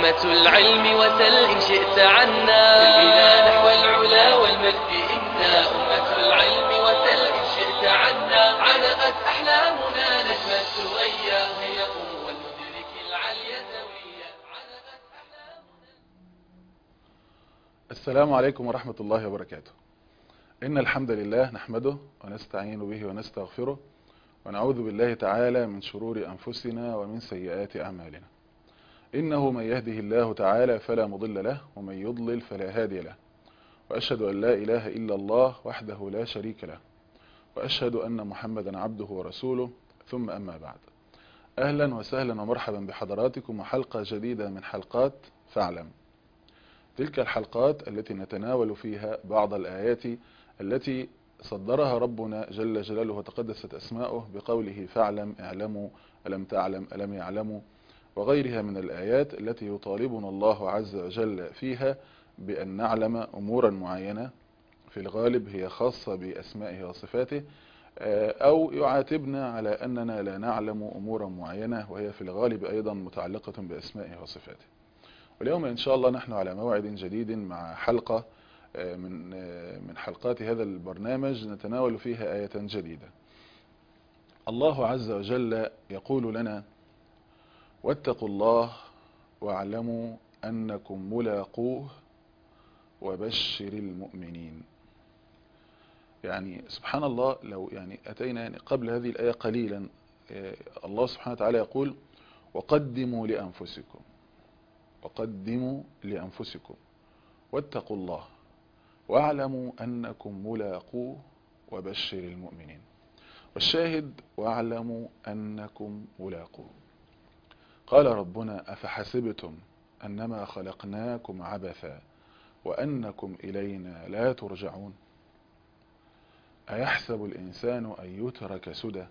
أمة العلم وسل إن شئت عنا بنا نحو العلا والمجد إنا أمة العلم وسل إن شئت عنا علقت أحلامنا نجم الثريا هيا قم ولندرك العلي سويا علقت أحلامنا السلام عليكم ورحمة الله وبركاته إن الحمد لله نحمده ونستعين به ونستغفره ونعوذ بالله تعالى من شرور أنفسنا ومن سيئات أعمالنا إنه من يهده الله تعالى فلا مضل له ومن يضلل فلا هادي له وأشهد أن لا إله إلا الله وحده لا شريك له وأشهد أن محمدا عبده ورسوله ثم أما بعد أهلا وسهلا ومرحبا بحضراتكم وحلقة جديدة من حلقات فاعلم تلك الحلقات التي نتناول فيها بعض الآيات التي صدرها ربنا جل جلاله وتقدست أسماؤه بقوله فاعلم اعلموا ألم تعلم ألم يعلموا وغيرها من الآيات التي يطالبنا الله عز وجل فيها بأن نعلم أمورا معينة في الغالب هي خاصة بأسمائه وصفاته أو يعاتبنا على أننا لا نعلم أمورا معينة وهي في الغالب أيضا متعلقة بأسمائه وصفاته واليوم إن شاء الله نحن على موعد جديد مع حلقة من من حلقات هذا البرنامج نتناول فيها آية جديدة الله عز وجل يقول لنا واتقوا الله واعلموا أنكم ملاقوه وبشر المؤمنين يعني سبحان الله لو يعني أتينا يعني قبل هذه الآية قليلا الله سبحانه وتعالى يقول وقدموا لأنفسكم وقدموا لأنفسكم واتقوا الله واعلموا أنكم ملاقوه وبشر المؤمنين والشاهد واعلموا أنكم ملاقوه قال ربنا أفحسبتم أنما خلقناكم عبثا وأنكم إلينا لا ترجعون أيحسب الإنسان أن يترك سدى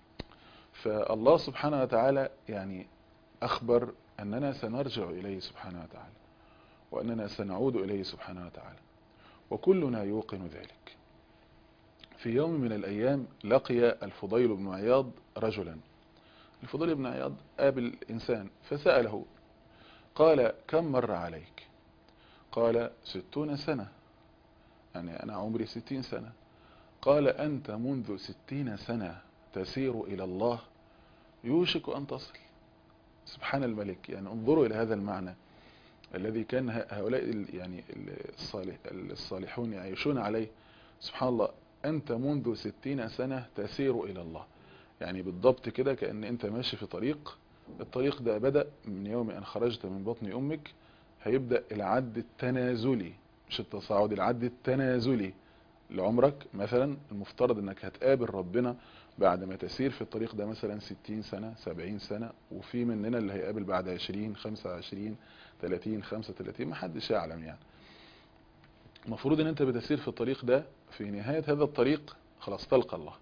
فالله سبحانه وتعالى يعني أخبر أننا سنرجع إليه سبحانه وتعالى وأننا سنعود إليه سبحانه وتعالى وكلنا يوقن ذلك في يوم من الأيام لقي الفضيل بن عياض رجلا الفضيل بن عياض قابل إنسان فسأله قال كم مر عليك قال ستون سنة يعني أنا عمري ستين سنة قال أنت منذ ستين سنة تسير إلى الله يوشك أن تصل سبحان الملك يعني انظروا إلى هذا المعنى الذي كان هؤلاء يعني الصالح الصالحون يعيشون عليه سبحان الله أنت منذ ستين سنة تسير إلى الله يعني بالضبط كده كأن أنت ماشي في طريق الطريق ده بدأ من يوم أن خرجت من بطن أمك هيبدأ العد التنازلي مش التصاعد العد التنازلي لعمرك مثلا المفترض أنك هتقابل ربنا بعد ما تسير في الطريق ده مثلا 60 سنة 70 سنة وفي مننا اللي هيقابل بعد 20 25 30 35 ما حدش يعلم يعني المفروض ان انت بتسير في الطريق ده في نهاية هذا الطريق خلاص تلقى الله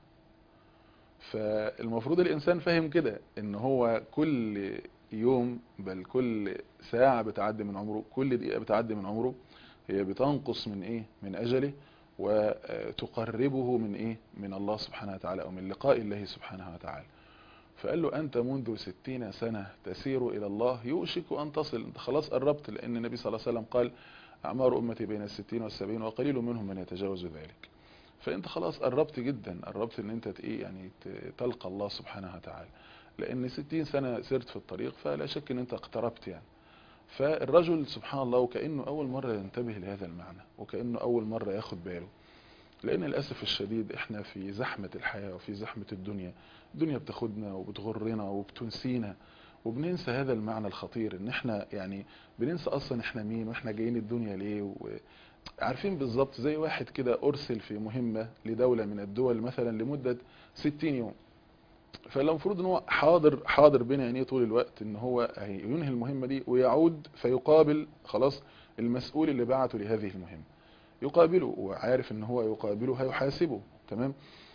فالمفروض الانسان فاهم كده ان هو كل يوم بل كل ساعة بتعدي من عمره كل دقيقة بتعدي من عمره هي بتنقص من ايه من اجله وتقربه من ايه من الله سبحانه وتعالى او من لقاء الله سبحانه وتعالى فقال له أنت منذ ستين سنة تسير إلى الله يوشك أن تصل أنت خلاص قربت لأن النبي صلى الله عليه وسلم قال أعمار أمتي بين الستين والسبعين وقليل منهم من يتجاوز ذلك فأنت خلاص قربت جدا قربت أن أنت إيه يعني تلقى الله سبحانه وتعالى لأن ستين سنة سرت في الطريق فلا شك أن أنت اقتربت يعني فالرجل سبحان الله وكأنه أول مرة ينتبه لهذا المعنى وكأنه أول مرة ياخد باله لأن للأسف الشديد إحنا في زحمة الحياة وفي زحمة الدنيا الدنيا بتاخدنا وبتغرنا وبتنسينا وبننسى هذا المعنى الخطير ان احنا يعني بننسى اصلا احنا مين واحنا جايين الدنيا ليه عارفين بالظبط زي واحد كده ارسل في مهمة لدولة من الدول مثلا لمدة 60 يوم فالمفروض ان هو حاضر حاضر بين عينيه طول الوقت ان هو ينهي المهمة دي ويعود فيقابل خلاص المسؤول اللي بعته لهذه المهمة يقابله وعارف ان هو يقابله هيحاسبه تمام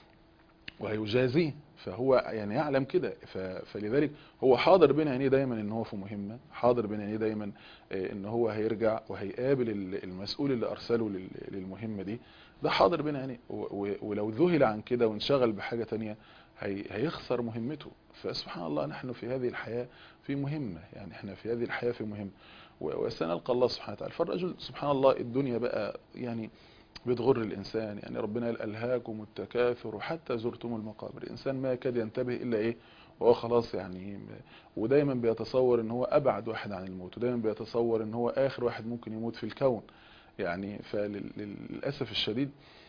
وهيجازيه فهو يعني يعلم كده فلذلك هو حاضر بين عينيه دايما ان هو في مهمة حاضر بين عينيه دايما ان هو هيرجع وهيقابل المسؤول اللي ارسله للمهمة دي ده حاضر بين عينيه ولو ذهل عن كده وانشغل بحاجة تانية هي هيخسر مهمته فسبحان الله نحن في هذه الحياة في مهمة يعني احنا في هذه الحياة في مهمة وسنلقى الله سبحانه وتعالى فالرجل سبحان الله الدنيا بقى يعني بتغر الإنسان يعني ربنا قال ألهاكم التكاثر حتى زرتم المقابر الإنسان ما يكاد ينتبه إلا إيه وهو خلاص يعني ودايما بيتصور ان هو ابعد واحد عن الموت ودايما بيتصور ان هو اخر واحد ممكن يموت في الكون يعني فللأسف الشديد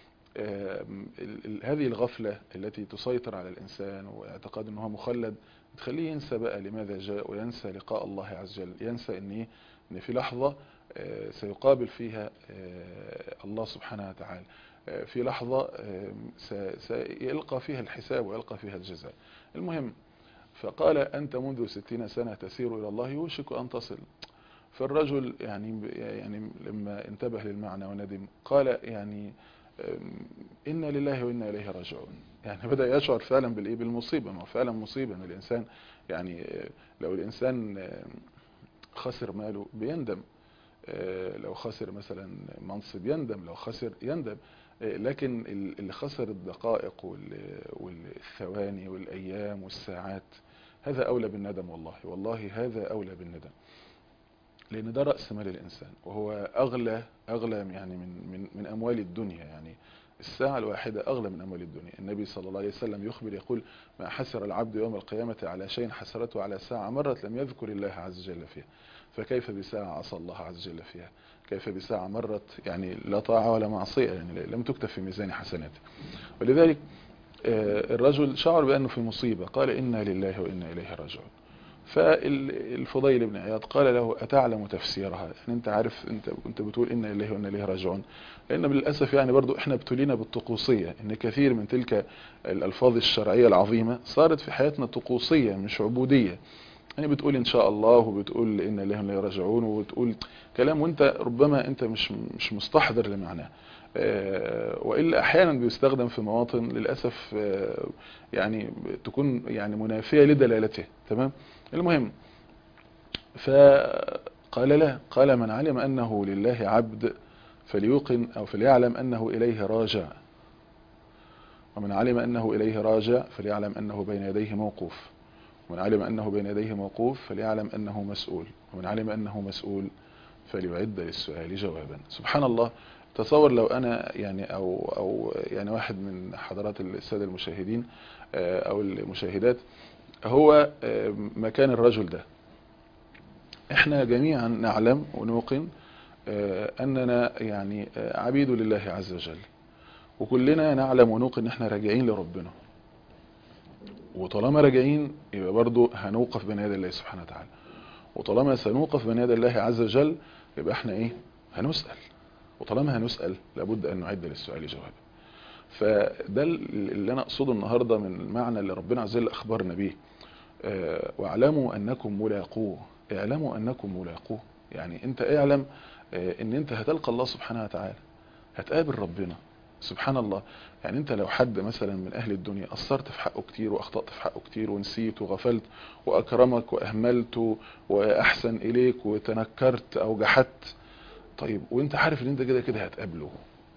هذه الغفلة التي تسيطر على الإنسان واعتقاد أنه مخلد تخليه ينسى بقى لماذا جاء وينسى لقاء الله عز وجل ينسى أن, إيه؟ إن في لحظة سيقابل فيها الله سبحانه وتعالى في لحظة سيلقى فيها الحساب ويلقى فيها الجزاء المهم فقال أنت منذ ستين سنة تسير إلى الله يوشك أن تصل فالرجل يعني يعني لما انتبه للمعنى وندم قال يعني إنا لله وإنا إليه راجعون يعني بدأ يشعر فعلا بالإيه بالمصيبة ما فعلا مصيبة أن الإنسان يعني لو الإنسان خسر ماله بيندم لو خسر مثلا منصب يندم لو خسر يندم لكن اللي خسر الدقائق والثواني والأيام والساعات هذا أولى بالندم والله والله هذا أولى بالندم لأن ده رأس مال الإنسان وهو أغلى أغلى يعني من من من أموال الدنيا يعني الساعة الواحدة أغلى من أموال الدنيا النبي صلى الله عليه وسلم يخبر يقول ما حسر العبد يوم القيامة على شيء حسرته على ساعة مرت لم يذكر الله عز وجل فيها فكيف بساعة عصى الله عز وجل فيها كيف بساعة مرت يعني لا طاعة ولا معصية يعني لم تكتب في ميزان حسناته ولذلك الرجل شعر بأنه في مصيبة قال إنا لله وإنا إليه راجعون فالفضيل بن عياض قال له أتعلم تفسيرها يعني أنت عارف أنت كنت بتقول إنا لله وإنا إليه راجعون لأن بالأسف يعني برضو إحنا ابتلينا بالطقوسية إن كثير من تلك الألفاظ الشرعية العظيمة صارت في حياتنا طقوسية مش عبودية يعني بتقول إن شاء الله وبتقول إن الله لا راجعون وبتقول كلام وانت ربما انت مش مش مستحضر لمعناه وإلا أحيانا بيستخدم في مواطن للأسف يعني تكون يعني منافية لدلالته تمام المهم فقال لا قال من علم أنه لله عبد فليوقن أو فليعلم أنه إليه راجع ومن علم أنه إليه راجع فليعلم أنه بين يديه موقوف ومن علم أنه بين يديه موقوف فليعلم أنه مسؤول ومن علم أنه مسؤول فليعد للسؤال جوابا سبحان الله تصور لو أنا يعني أو, أو يعني واحد من حضرات السادة المشاهدين أو المشاهدات هو مكان الرجل ده احنا جميعا نعلم ونوقن أننا يعني عبيد لله عز وجل وكلنا نعلم ونوقن ان احنا راجعين لربنا وطالما راجعين يبقى برضو هنوقف بين يدي الله سبحانه وتعالى وطالما سنوقف بين يدي الله عز وجل يبقى احنا ايه هنسأل وطالما هنسأل لابد ان نعد للسؤال جوابا فده اللي انا اقصده النهاردة من المعنى اللي ربنا عز وجل اخبرنا به اه واعلموا انكم ملاقوه اعلموا انكم ملاقوه يعني انت اعلم اه ان انت هتلقى الله سبحانه وتعالى هتقابل ربنا سبحان الله يعني انت لو حد مثلا من اهل الدنيا قصرت في حقه كتير واخطأت في حقه كتير ونسيت وغفلت واكرمك واهملت واحسن اليك وتنكرت او جحدت طيب وانت عارف ان انت كده كده هتقابله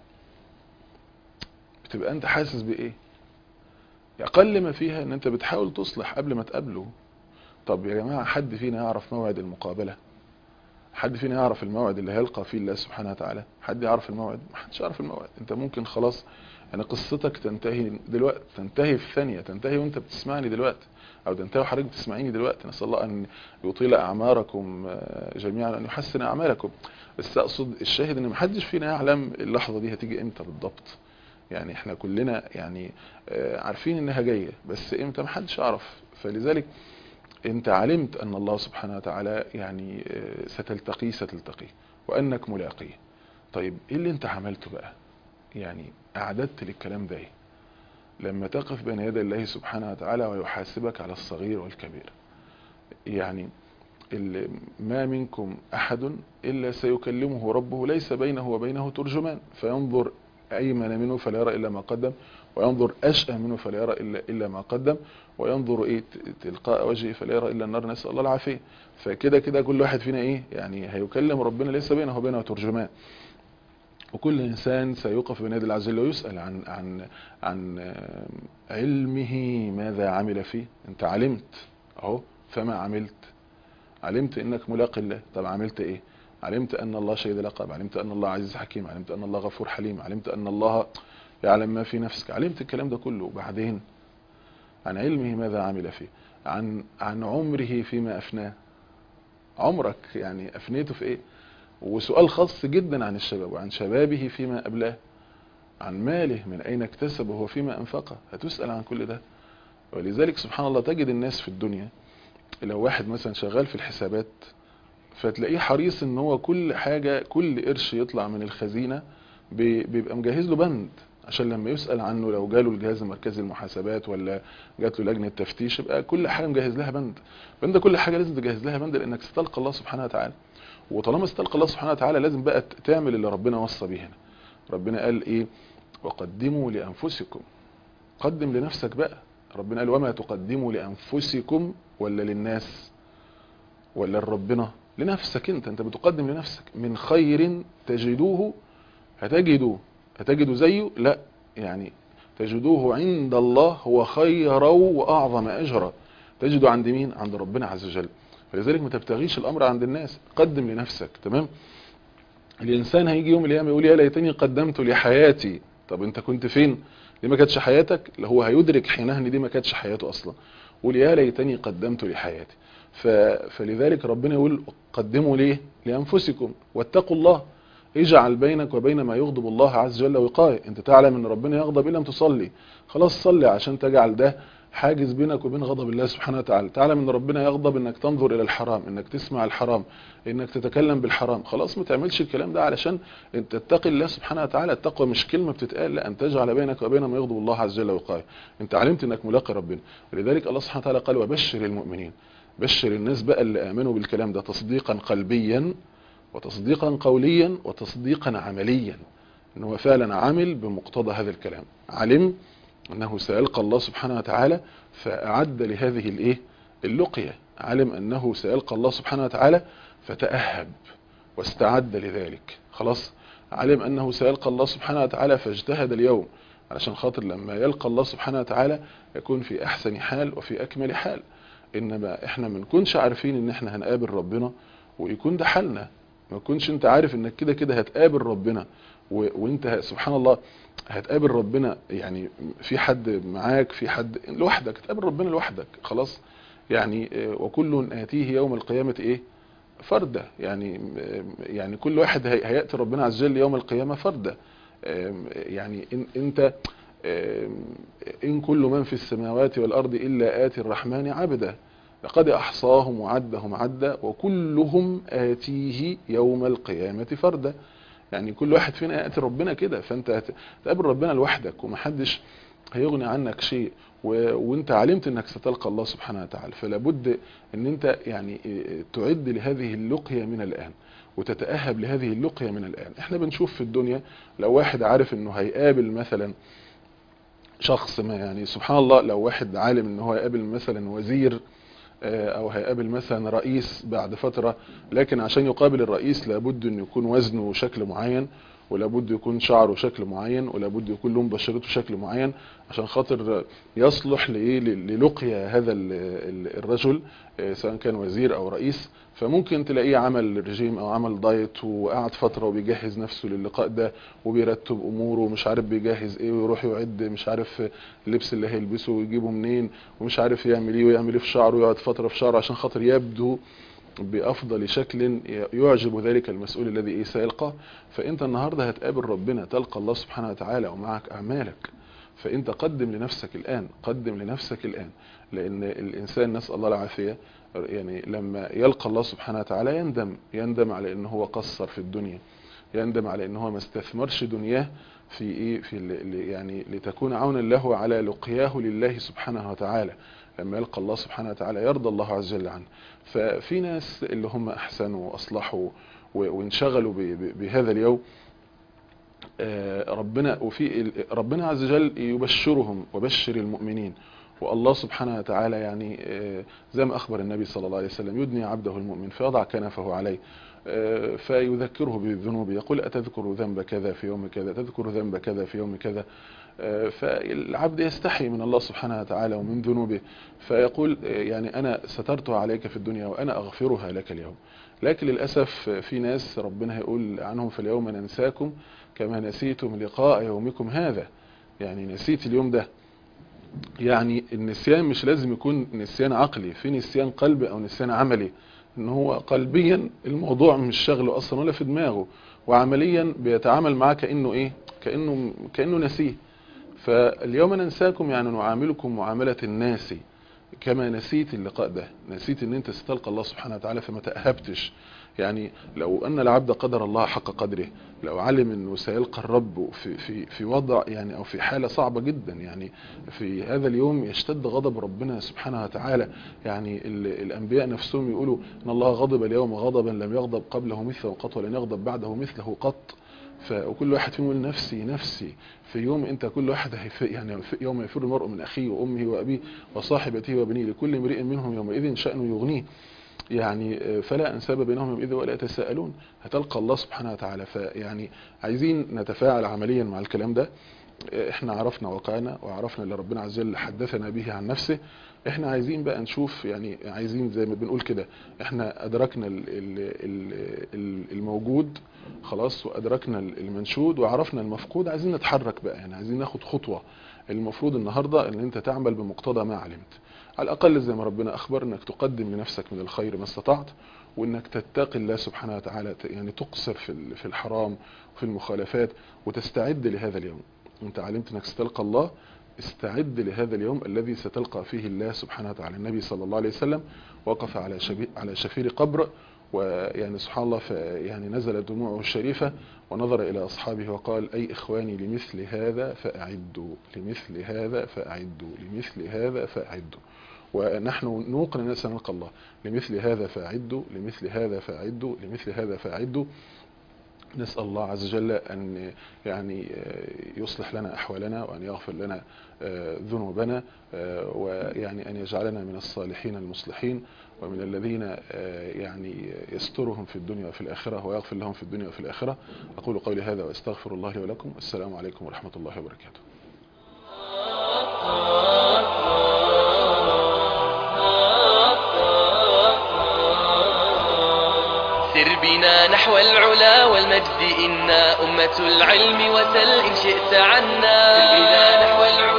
بتبقى انت حاسس بايه اقل ما فيها ان انت بتحاول تصلح قبل ما تقابله طب يا جماعة حد فينا يعرف موعد المقابلة حد فينا يعرف الموعد اللي هيلقى فيه الله سبحانه وتعالى حد يعرف الموعد ما حدش يعرف الموعد انت ممكن خلاص يعني قصتك تنتهي دلوقتي تنتهي في ثانية تنتهي وانت بتسمعني دلوقتي او تنتهي وحضرتك بتسمعيني دلوقتي نسال الله ان يطيل اعماركم جميعا وان يحسن اعمالكم بس اقصد الشاهد ان محدش فينا يعلم اللحظة دي هتيجي امتى بالضبط يعني احنا كلنا يعني عارفين انها جاية بس امتى محدش يعرف فلذلك انت علمت ان الله سبحانه وتعالى يعني ستلتقي ستلتقي وانك ملاقيه طيب ايه اللي انت عملته بقى يعني اعددت للكلام ده ايه لما تقف بين يدي الله سبحانه وتعالى ويحاسبك على الصغير والكبير يعني ما منكم احد الا سيكلمه ربه ليس بينه وبينه ترجمان فينظر ايمن منه فلا يرى الا ما قدم وينظر أشأه منه فلا يرى إلا, إلا ما قدم وينظر إيه تلقاء وجهه فلا يرى إلا النار نسأل الله العافية فكده كده كل واحد فينا إيه يعني هيكلم ربنا ليس بينه وبينه ترجمان وكل إنسان سيوقف بين يدي الله عز وجل ويسأل عن عن عن علمه ماذا عمل فيه أنت علمت أهو فما عملت علمت انك ملاق الله طب عملت ايه علمت ان الله شهيد العقاب علمت ان الله عزيز حكيم علمت ان الله غفور حليم علمت ان الله يعلم ما في نفسك علمت الكلام ده كله وبعدين عن علمه ماذا عمل فيه عن عن عمره فيما افناه عمرك يعني افنيته في ايه وسؤال خاص جدا عن الشباب وعن شبابه فيما ابلاه عن ماله من اين اكتسبه وفيما انفقه هتسأل عن كل ده ولذلك سبحان الله تجد الناس في الدنيا لو واحد مثلا شغال في الحسابات فتلاقيه حريص ان هو كل حاجة كل قرش يطلع من الخزينة بيبقى مجهز له بند عشان لما يسأل عنه لو جاله الجهاز المركزي المحاسبات ولا جات له لجنة تفتيش يبقى كل حاجة مجهز لها بند بند كل حاجة لازم تجهز لها بند لانك ستلقى الله سبحانه وتعالى وطالما استلقى الله سبحانه وتعالى لازم بقى تعمل اللي ربنا وصى به هنا ربنا قال ايه وقدموا لانفسكم قدم لنفسك بقى ربنا قال وما تقدموا لانفسكم ولا للناس ولا لربنا لنفسك انت انت بتقدم لنفسك من خير تجدوه هتجدوا هتجدوا زيه لا يعني تجدوه عند الله هو خيرا واعظم اجرا تجده عند مين عند ربنا عز وجل فلذلك ما تبتغيش الامر عند الناس قدم لنفسك تمام الانسان هيجي يوم القيامه يقول يا ليتني قدمت لحياتي طب انت كنت فين دي ما كانتش حياتك هو هيدرك حينها ان دي ما كانتش حياته اصلا قول يا ليتني قدمت لحياتي ف... فلذلك ربنا يقول قدموا ليه لانفسكم واتقوا الله اجعل بينك وبين ما يغضب الله عز وجل وقاية انت تعلم ان ربنا يغضب ان لم تصلي خلاص صلي عشان تجعل ده حاجز بينك وبين غضب الله سبحانه وتعالى تعلم ان ربنا يغضب انك تنظر الى الحرام انك تسمع الحرام انك تتكلم بالحرام خلاص ما تعملش الكلام ده علشان انت تتقي الله سبحانه وتعالى التقوى مش كلمه بتتقال لا ان تجعل بينك وبين ما يغضب الله عز وجل وقاية انت علمت انك ملاقي ربنا ولذلك الله سبحانه وتعالى قال وبشر المؤمنين بشر الناس بقى اللي امنوا بالكلام ده تصديقا قلبيا وتصديقا قوليا وتصديقا عمليا ان هو فعلا عمل بمقتضى هذا الكلام علم انه سيلقى الله سبحانه وتعالى فاعد لهذه الايه اللقية علم انه سيلقى الله سبحانه وتعالى فتأهب واستعد لذلك خلاص علم انه سيلقى الله سبحانه وتعالى فاجتهد اليوم علشان خاطر لما يلقى الله سبحانه وتعالى يكون في احسن حال وفي اكمل حال انما احنا ما نكونش عارفين ان احنا هنقابل ربنا ويكون ده حالنا ما تكونش انت عارف انك كده كده هتقابل ربنا و... وانت سبحان الله هتقابل ربنا يعني في حد معاك في حد لوحدك هتقابل ربنا لوحدك خلاص يعني وكل آتيه يوم القيامة ايه فردة يعني يعني كل واحد هيأتي ربنا عز وجل يوم القيامة فردة يعني إن انت إن كل من في السماوات والأرض إلا آتي الرحمن عبدا لقد أحصاهم وعدهم عدا وكلهم آتيه يوم القيامة فردا يعني كل واحد فينا يأتي ربنا كده فأنت تقابل ربنا لوحدك ومحدش هيغني عنك شيء و... وانت علمت انك ستلقى الله سبحانه وتعالى فلا بد ان انت يعني تعد لهذه اللقية من الآن وتتأهب لهذه اللقية من الآن احنا بنشوف في الدنيا لو واحد عارف انه هيقابل مثلا شخص ما يعني سبحان الله لو واحد عالم ان هو هيقابل مثلا وزير او هيقابل مثلا رئيس بعد فترة لكن عشان يقابل الرئيس لابد ان يكون وزنه شكل معين ولابد يكون شعره شكل معين ولابد يكون لون بشرته شكل معين عشان خاطر يصلح لايه للقيا هذا الرجل سواء كان وزير او رئيس فممكن تلاقيه عمل رجيم او عمل دايت وقعد فترة وبيجهز نفسه للقاء ده وبيرتب اموره ومش عارف بيجهز ايه ويروح يعد مش عارف اللبس اللي هيلبسه ويجيبه منين ومش عارف يعمل ايه ويعمل ايه في شعره ويقعد فترة في شعره عشان خاطر يبدو بأفضل شكل يعجب ذلك المسؤول الذي إيه سيلقاه فأنت النهاردة هتقابل ربنا تلقى الله سبحانه وتعالى ومعك أعمالك فأنت قدم لنفسك الآن قدم لنفسك الآن لأن الإنسان نسأل الله العافية يعني لما يلقى الله سبحانه وتعالى يندم يندم على أنه هو قصر في الدنيا يندم على أنه هو ما استثمرش دنياه في إيه في يعني لتكون عونا له على لقياه لله سبحانه وتعالى لما يلقى الله سبحانه وتعالى يرضى الله عز وجل عنه ففي ناس اللي هم احسنوا واصلحوا وانشغلوا بهذا اليوم ربنا وفي ربنا عز وجل يبشرهم وبشر المؤمنين والله سبحانه وتعالى يعني آه، زي ما أخبر النبي صلى الله عليه وسلم يدني عبده المؤمن فيضع كنفه عليه آه، فيذكره بالذنوب يقول أتذكر ذنب كذا في يوم كذا تذكر ذنب كذا في يوم كذا آه، فالعبد يستحي من الله سبحانه وتعالى ومن ذنوبه فيقول آه، يعني أنا سترتها عليك في الدنيا وأنا أغفرها لك اليوم لكن للأسف في ناس ربنا هيقول عنهم فاليوم ننساكم كما نسيتم لقاء يومكم هذا يعني نسيت اليوم ده يعني النسيان مش لازم يكون نسيان عقلي في نسيان قلبي او نسيان عملي ان هو قلبيا الموضوع مش شغله اصلا ولا في دماغه وعمليا بيتعامل معاه كانه ايه كانه كانه نسيه فاليوم ننساكم يعني نعاملكم معامله الناس كما نسيت اللقاء ده نسيت ان انت ستلقى الله سبحانه وتعالى فما تأهبتش يعني لو ان العبد قدر الله حق قدره لو علم انه سيلقى الرب في في في وضع يعني او في حاله صعبه جدا يعني في هذا اليوم يشتد غضب ربنا سبحانه وتعالى يعني ال- الانبياء نفسهم يقولوا ان الله غضب اليوم غضبا لم يغضب قبله مثله قط ولن يغضب بعده مثله قط ف- وكل واحد فيهم يقول نفسي نفسي في يوم انت كل واحد هيف يعني في يوم يفر المرء من اخيه وامه وابيه وصاحبته وبنيه لكل امرئ منهم يومئذ شأن يغنيه يعني فلا انساب بينهم يومئذ ولا يتساءلون هتلقى الله سبحانه وتعالى فيعني عايزين نتفاعل عمليا مع الكلام ده احنا عرفنا واقعنا وعرفنا اللي ربنا عز وجل حدثنا به عن نفسه احنا عايزين بقى نشوف يعني عايزين زي ما بنقول كده احنا ادركنا ال- ال- ال- ال- الموجود خلاص وادركنا المنشود وعرفنا المفقود عايزين نتحرك بقى يعني عايزين ناخد خطوة المفروض النهاردة ان انت تعمل بمقتضى ما علمت على الاقل زي ما ربنا اخبر انك تقدم لنفسك من الخير ما استطعت وانك تتقي الله سبحانه وتعالى ت- يعني تقصر في ال- في الحرام وفي المخالفات وتستعد لهذا اليوم انت علمت انك ستلقى الله استعد لهذا اليوم الذي ستلقى فيه الله سبحانه وتعالى النبي صلى الله عليه وسلم وقف على شبي على شفير قبر ويعني سبحان الله ف- يعني نزلت دموعه الشريفة ونظر إلى أصحابه وقال أي إخواني لمثل هذا فأعدوا لمثل هذا فأعدوا لمثل هذا فأعدوا ونحن نوقن أن سنلقى الله لمثل هذا فأعدوا لمثل هذا فأعدوا لمثل هذا فأعدوا نسأل الله عز وجل أن يعني يصلح لنا أحوالنا وأن يغفر لنا ذنوبنا ويعني أن يجعلنا من الصالحين المصلحين ومن الذين يعني يسترهم في الدنيا وفي الآخرة ويغفر لهم في الدنيا وفي الآخرة أقول قولي هذا وأستغفر الله لي ولكم السلام عليكم ورحمة الله وبركاته سر بنا نحو العلا والمجد إنا أمة العلم وسل إن شئت عنا سر بنا نحو العلا